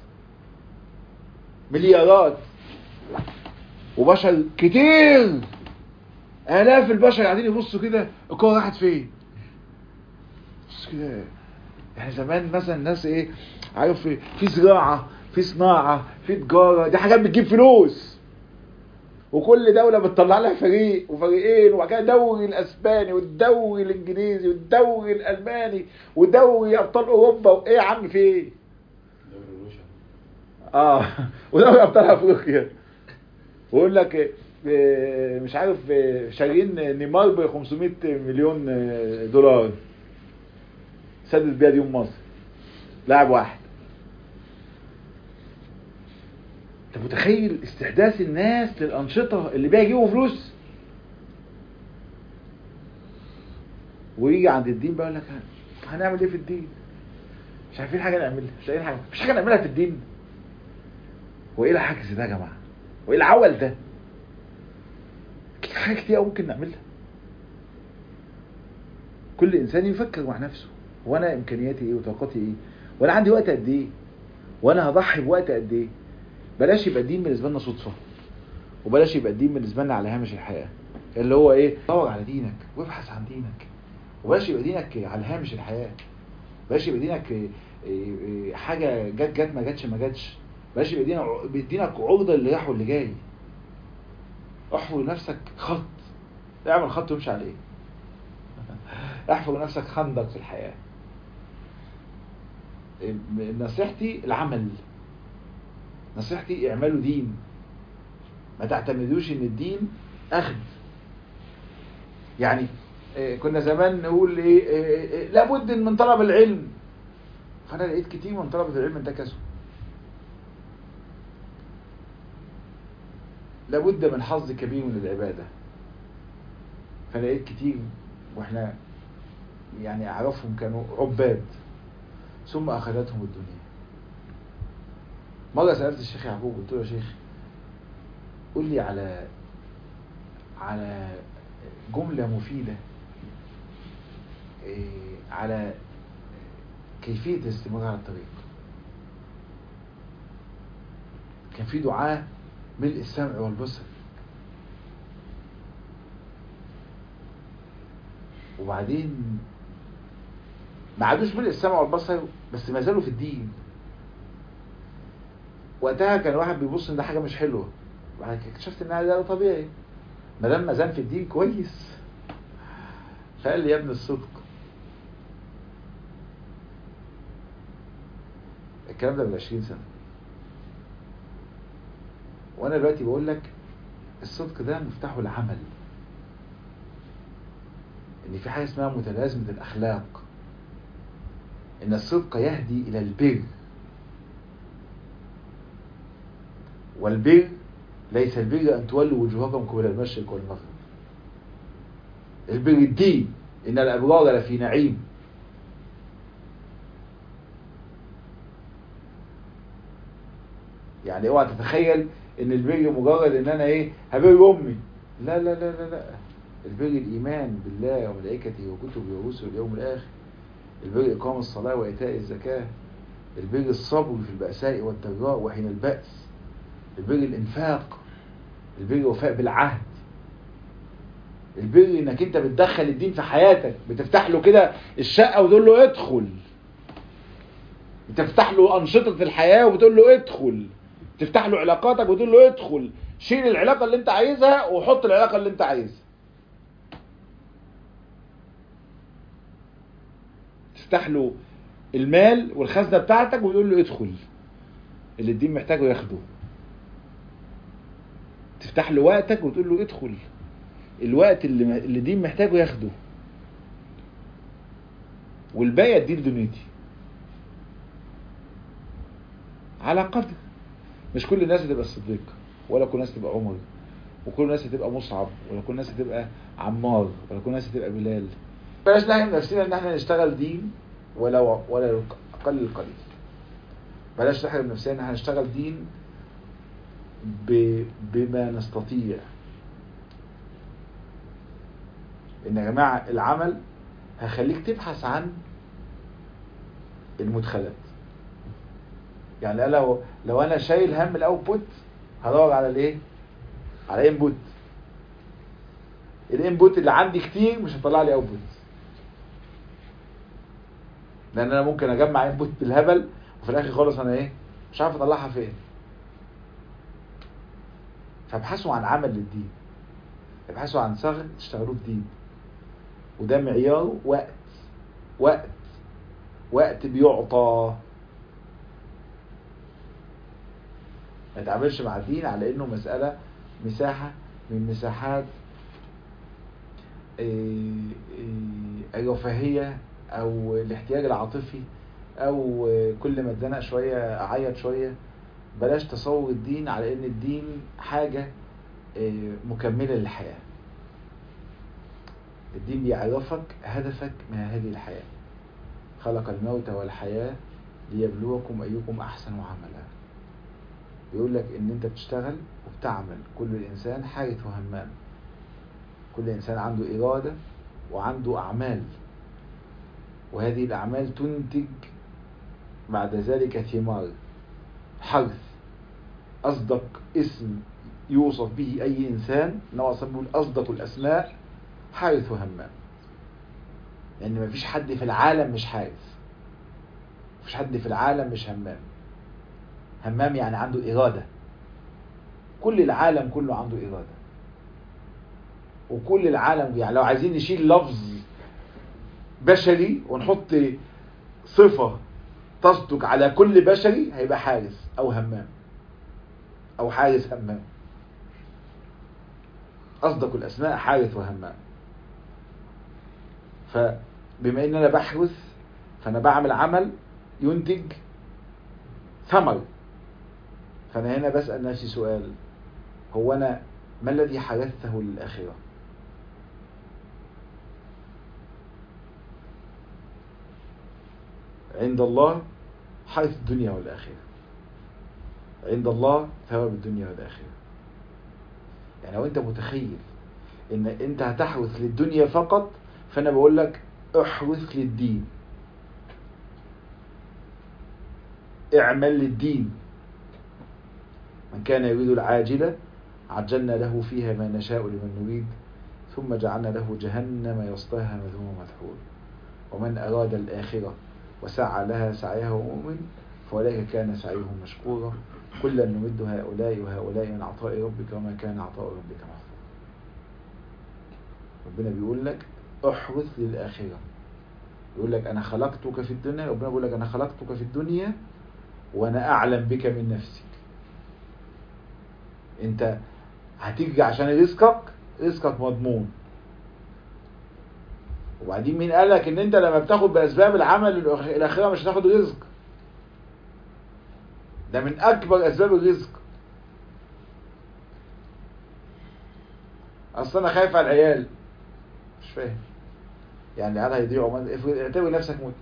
مليارات وبشر كتير آلاف البشر قاعدين يبصوا كده الكورة راحت فين بص كده يعني زمان مثلا الناس ايه عارف في, في زراعة في صناعة في تجارة دي حاجات بتجيب فلوس وكل دولة بتطلع لها فريق وفريقين وبعد كده دوري الاسباني والدوري الانجليزي والدوري الالماني ودوري ابطال اوروبا وايه يا عم في ايه؟ دوري روشن اه ودوري ابطال افريقيا ويقول لك إيه مش عارف إيه شارين نيمار ب 500 مليون دولار سدد بيها ديون مصر لاعب واحد انت متخيل استحداث الناس للانشطه اللي بيها يجيبوا فلوس ويجي عند الدين بقى يقول لك هنعمل ايه في الدين مش عارفين حاجه نعملها مش لاقيين حاجه مش حاجه نعملها في الدين هو ايه العجز ده يا جماعه وايه العول ده حاجات كتير قوي ممكن نعملها كل انسان يفكر مع نفسه وانا امكانياتي ايه وطاقتي ايه وانا عندي وقت قد ايه وانا هضحي بوقت قد ايه بلاش يبقى الدين بالنسبه لنا صدفه وبلاش يبقى الدين بالنسبه لنا على هامش الحياه اللي هو ايه دور على دينك وابحث عن دينك وبلاش يبقى دينك على هامش الحياه بلاش يبقى دينك حاجه جت جت ما جاتش ما جاتش بلاش يبقى دينك دينك عرضه اللي راح واللي جاي احفر لنفسك خط اعمل خط وامشي عليه احفر لنفسك خندق في الحياه نصيحتي العمل نصيحتي اعملوا دين ما تعتمدوش ان الدين اخذ يعني كنا زمان نقول ايه لابد من طلب العلم فانا لقيت كتير من طلبة العلم انتكسوا لابد من حظ كبير من العبادة فلقيت كتير واحنا يعني اعرفهم كانوا عباد ثم اخذتهم الدنيا مرة سألت الشيخ يعقوب قلت له يا شيخ قول لي على على جملة مفيدة على كيفية الاستمرار على الطريق كان في دعاء ملء السمع والبصر وبعدين ما عادوش ملء السمع والبصر بس ما زالوا في الدين وقتها كان واحد بيبص ان ده حاجه مش حلوه بعد كده اكتشفت ان ده طبيعي ما دام مازال في الدين كويس فقال لي يا ابن الصدق الكلام ده من 20 سنة وانا دلوقتي بقول لك الصدق ده مفتاحه العمل ان في حاجة اسمها متلازمة الاخلاق ان الصدق يهدي الى البر والبر ليس البر ان تولوا وجوهكم قبل المشرق والمغرب البر الدين ان الابرار لفي نعيم يعني اوعى تتخيل ان البر مجرد ان انا ايه هبر امي لا لا لا لا لا البر الايمان بالله وملائكته وكتبه ورسله واليوم الاخر البر اقام الصلاه وايتاء الزكاه البر الصبر في البأساء والضراء وحين البأس البر الانفاق البر وفاء بالعهد البر انك انت بتدخل الدين في حياتك بتفتح له كده الشقه وتقول له ادخل بتفتح له انشطه الحياه وبتقول له ادخل تفتح له علاقاتك وتقول له ادخل شيل العلاقه اللي انت عايزها وحط العلاقه اللي انت عايزها تفتح له المال والخزنه بتاعتك وتقول له ادخل اللي الدين محتاجه ياخده تفتح له وقتك وتقول له ادخل الوقت اللي اللي الدين محتاجه ياخده والباقي اديه لدنيتي على قدر مش كل الناس هتبقى الصديق ولا كل الناس تبقى عمر وكل الناس هتبقى مصعب ولا كل الناس هتبقى عمار ولا كل الناس هتبقى بلال بلاش نحرم نفسنا ان احنا نشتغل دين ولا ولا اقل القليل بلاش نحرم نفسنا ان احنا نشتغل دين ب... بما نستطيع ان يا جماعه العمل هخليك تبحث عن المدخلات يعني لو لو انا شايل هم الاوتبوت هدور على الايه على انبوت الانبوت اللي عندي كتير مش هيطلع لي اوتبوت لان انا ممكن اجمع انبوت بالهبل وفي الاخر خالص انا ايه مش عارف اطلعها فين فابحثوا عن عمل للدين ابحثوا عن ثغر تشتغلوه الدين وده معياره وقت وقت وقت بيعطى ما تعملش مع الدين على انه مسألة مساحة من مساحات الرفاهية او الاحتياج العاطفي او كل ما اتزنق شوية اعيط شوية بلاش تصور الدين على ان الدين حاجة مكملة للحياة الدين بيعرفك هدفك من هذه الحياة خلق الموت والحياة ليبلوكم أيكم أحسن عملا بيقول لك ان انت بتشتغل وبتعمل كل انسان حاجة وهمام كل انسان عنده ارادة وعنده اعمال وهذه الاعمال تنتج بعد ذلك ثمار حرث اصدق اسم يوصف به اي انسان نوع بيقول اصدق الاسماء حارث وهمام لان يعني مفيش حد في العالم مش حارث مفيش حد في العالم مش همام همام يعني عنده إرادة كل العالم كله عنده إرادة وكل العالم يعني لو عايزين نشيل لفظ بشري ونحط صفة تصدق على كل بشري هيبقى حارس أو همام أو حارس همام أصدق الأسماء حارس وهمام فبما إن أنا بحرث فأنا بعمل عمل ينتج ثمر فأنا هنا بسأل نفسي سؤال هو أنا ما الذي حدثه للآخرة عند الله حرث الدنيا والآخرة عند الله ثواب الدنيا والآخرة يعني لو أنت متخيل إن أنت هتحرث للدنيا فقط فأنا بقول لك احرث للدين اعمل للدين من كان يريد العاجلة عجلنا له فيها ما نشاء لمن نريد ثم جعلنا له جهنم يصلاها مذموما مدحورا ومن أراد الآخرة وسعى لها سعيها ومؤمن فأولئك كان سعيهم مشكورا كلا نمد هؤلاء وهؤلاء من عطاء ربك وما كان عطاء ربك محظورا ربنا بيقول لك احرث للآخرة يقول لك أنا خلقتك في الدنيا ربنا بيقول لك أنا خلقتك في الدنيا وأنا أعلم بك من نفسك أنت هتيجي عشان رزقك رزقك مضمون وبعدين مين قالك ان انت لما بتاخد باسباب العمل الاخره مش هتاخد رزق ده من اكبر اسباب الرزق اصل انا خايف على العيال مش فاهم يعني العيال هيضيعوا اعتبر نفسك مت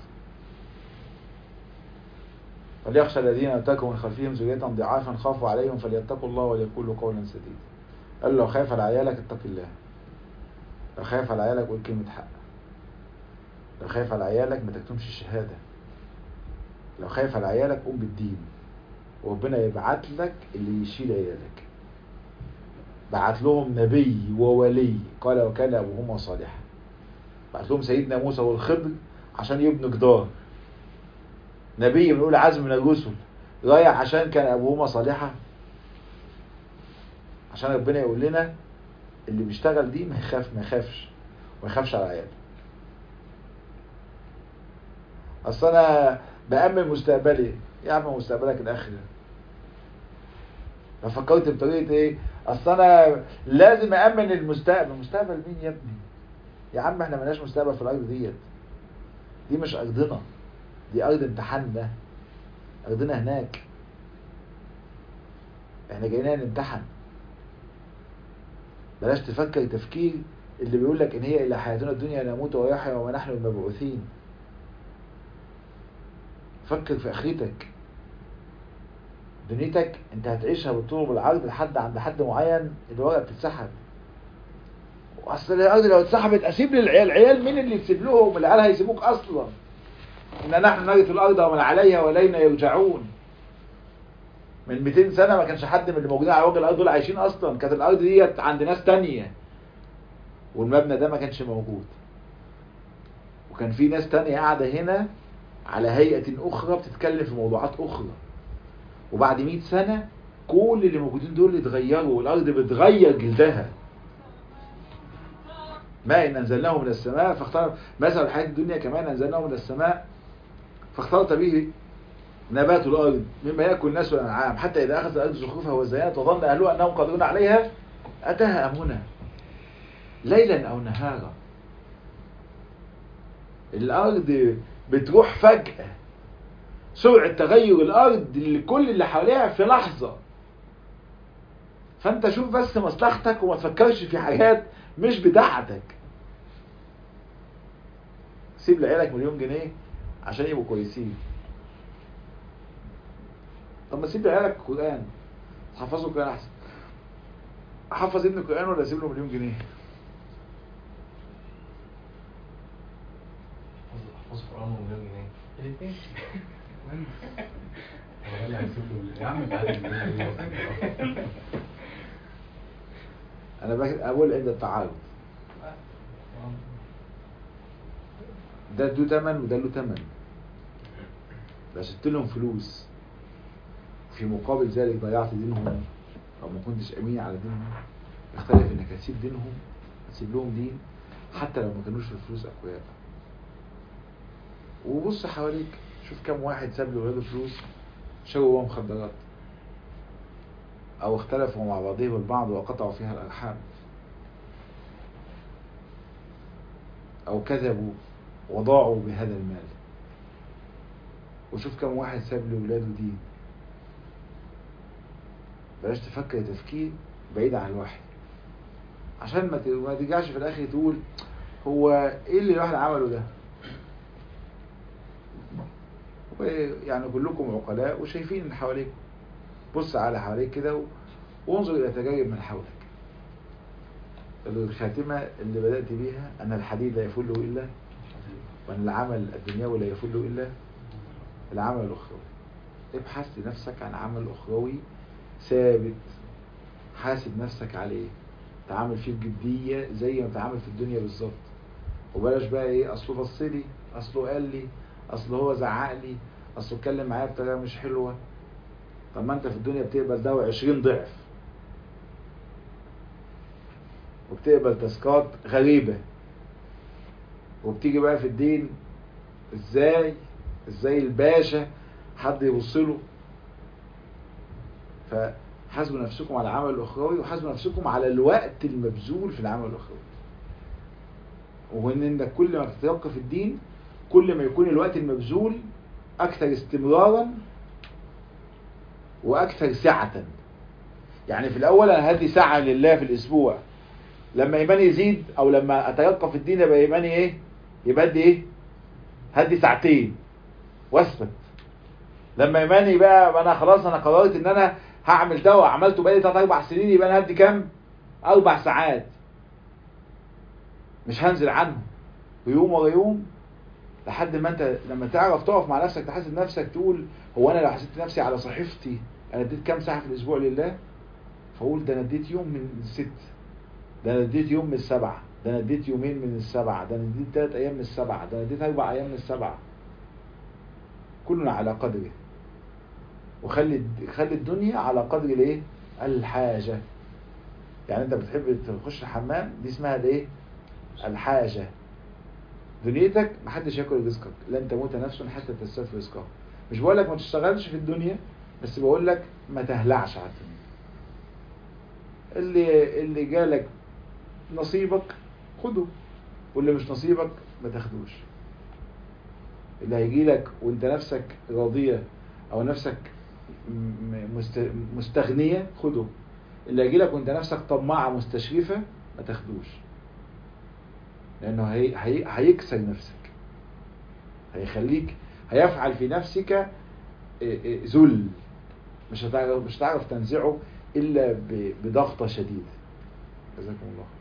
فليخشى الذين اتقوا من خلفهم ذرية ضعافا خافوا عليهم فليتقوا الله وليقولوا قولا سديدا قال له لو خايف على عيالك اتق الله لو خايف على عيالك قول كلمة حق لو خايف على عيالك ما تكتمش الشهادة لو خايف على عيالك قوم بالدين وربنا يبعت لك اللي يشيل عيالك بعت لهم نبي وولي قال وكان ابوهما صالحا بعت لهم سيدنا موسى والخضر عشان يبنوا جدار نبي من اولى عزم من الرسل رايح عشان كان ابوهما صالحا عشان ربنا يقول لنا اللي بيشتغل دي ما يخاف ما يخافش وما يخافش على عياله اصل انا بامن مستقبلي يا عم مستقبلك الاخره لو فكرت بطريقه ايه اصل انا لازم امن المستقبل مستقبل مين يا ابني يا عم احنا ملناش مستقبل في الارض ديت دي مش ارضنا دي ارض امتحاننا ارضنا هناك احنا جايين نمتحن بلاش تفكر تفكير اللي بيقول لك ان هي الى حياتنا الدنيا نموت ويحيى وما نحن بمبعوثين فكر في اخرتك دنيتك انت هتعيشها بالطول وبالعرض لحد عند حد معين الورقه بتتسحب واصل الارض لو اتسحبت اسيب للعيال العيال مين اللي تسيب لهم العيال هيسيبوك اصلا ان نحن نرث الارض ومن عليها والينا يرجعون من 200 سنه ما كانش حد من اللي موجودين على وجه الارض دول عايشين اصلا كانت الارض ديت عند ناس تانية والمبنى ده ما كانش موجود وكان في ناس تانية قاعده هنا على هيئه اخرى بتتكلم في موضوعات اخرى وبعد 100 سنه كل اللي موجودين دول اتغيروا والارض بتغير جلدها ماء إن أنزلناه من السماء فاختلط مثل الحياة الدنيا كمان أنزلناه من السماء فاختلط به نبات الأرض مما يأكل الناس والأنعام حتى إذا أخذ الأرض زخرفها وزينت وظن أهلها أنهم قادرون عليها أتاها أمرنا ليلا أو نهارا الأرض بتروح فجأة سرعة تغير الأرض لكل اللي حواليها في لحظة فأنت شوف بس مصلحتك وما تفكرش في حاجات مش بتاعتك سيب لعيالك مليون جنيه عشان يبقوا كويسين طب ما سيب لعيالك القرآن تحفظوا القرآن أحسن أحفظ ابن القرآن ولا أسيب له مليون جنيه احفظ قرآن ومليون جنيه الاثنين هو اللي هيسيب له يا عم تعالى المليون جنيه. أنا بقول عند التعارض ده له تمن وده له تمن بس اديت لهم فلوس في مقابل ذلك ضيعت دينهم او ما كنتش امين على دينهم يختلف انك هتسيب دينهم هتسيب لهم دين حتى لو ما كانوش في الفلوس اقوياء وبص حواليك شوف كم واحد ساب لاولاده فلوس شربوا بها مخدرات او اختلفوا مع بعضهم البعض وقطعوا فيها الارحام او كذبوا وضاعوا بهذا المال وشوف كم واحد ساب لاولاده دين بلاش تفكر تفكير بعيد عن الوحي عشان ما ت- ما ترجعش في الاخر تقول هو ايه اللي الواحد عمله ده يعني كلكم عقلاء وشايفين اللي حواليكم بص على حواليك كده و- وانظر الى تجارب من حولك الخاتمة اللي بدأت بيها أن الحديد لا يفله إلا وأن العمل الدنيوي لا يفله إلا العمل الأخروي ابحث لنفسك عن عمل أخروي ثابت حاسب نفسك عليه تعامل فيه بجدية زي ما بتعامل في الدنيا بالظبط وبلاش بقى ايه اصله بص لي اصله قال لي اصله هو زعق لي اصله اتكلم معايا بطريقه مش حلوه طب ما انت في الدنيا بتقبل ده 20 ضعف وبتقبل تاسكات غريبة وبتيجي بقى في الدين ازاي ازاي الباشا حد يبص له فحاسبوا نفسكم على العمل الاخروي وحاسبوا نفسكم على الوقت المبذول في العمل الاخروي وان انك كل ما تتوقف الدين كل ما يكون الوقت المبذول اكثر استمرارا واكثر سعة يعني في الاول انا هدي ساعة لله في الاسبوع لما ايماني يزيد او لما اتوقف الدين يبقى ايماني ايه يبقى ادي ايه هدي ساعتين واثبت لما ايماني بقى انا خلاص انا قررت ان انا هعمل ده وعملته بقالي 3 4 سنين يبقى انا هدي كام اربع ساعات مش هنزل عنه ويوم ورا يوم لحد ما انت لما تعرف تقف مع نفسك تحاسب نفسك تقول هو انا لو حسبت نفسي على صحيفتي انا اديت كام ساعه في الاسبوع لله فاقول ده انا اديت يوم من الست ده انا اديت يوم من السبعه ده انا اديت يومين من السبعه ده انا اديت ثلاث ايام من السبعه ده انا اديت اربع ايام من السبعه كلنا على قدره وخلي خلي الدنيا على قدر الايه الحاجه يعني انت بتحب تخش الحمام دي اسمها الايه الحاجه دنيتك محدش ياكل رزقك لن تموت نفس حتى تستوفي رزقها مش بقول لك ما تشتغلش في الدنيا بس بقول لك ما تهلعش على الدنيا اللي اللي جالك نصيبك خده واللي مش نصيبك ما تاخدوش اللي هيجي لك وانت نفسك راضيه او نفسك مستغنيه خده اللي هيجي لك وانت نفسك طماعه مستشرفه ما تاخدوش لانه هي هي هيكسر نفسك هيخليك هيفعل في نفسك ذل مش هتعرف مش هتعرف تنزعه الا بضغطه شديده جزاكم الله